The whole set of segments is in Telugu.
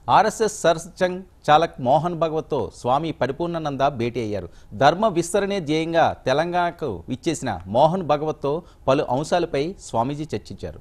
ఆర్ఎస్ఎస్ సర్సంఘ్ చాలక్ మోహన్ భగవత్తో స్వామి పరిపూర్ణానంద భేటీ అయ్యారు ధర్మ విస్తరణే ధ్యేయంగా తెలంగాణకు విచ్చేసిన మోహన్ భగవత్తో పలు అంశాలపై స్వామీజీ చర్చించారు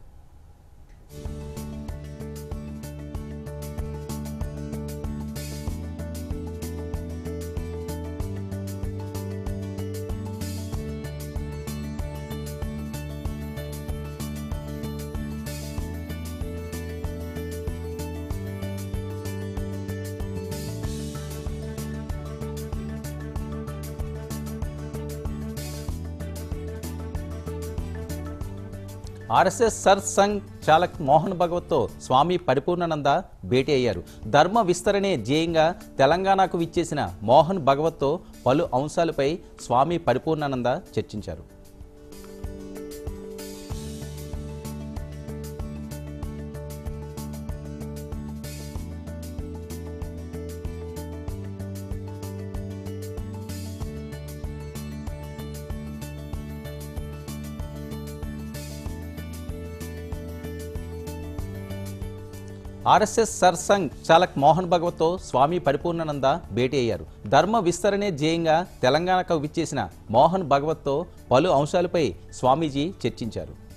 RSS Sarsanghchalak Mohan భగవత్తో స్వామి పరిపూర్ణానంద భేటీ అయ్యారు ధర్మ విస్తరణే ధ్యేయంగా తెలంగాణకు విచ్చేసిన మోహన్ భగవత్తో పలు అంశాలపై స్వామి పరిపూర్ణానంద చర్చించారు ఆర్ఎస్ఎస్ సర్సంఘ్ చాలక్ మోహన్ భగవత్తో స్వామి పరిపూర్ణానంద భేటీ అయ్యారు ధర్మ విస్తరణే ధ్యేయంగా తెలంగాణకు విచ్చేసిన మోహన్ భగవత్తో పలు అంశాలపై స్వామీజీ చర్చించారు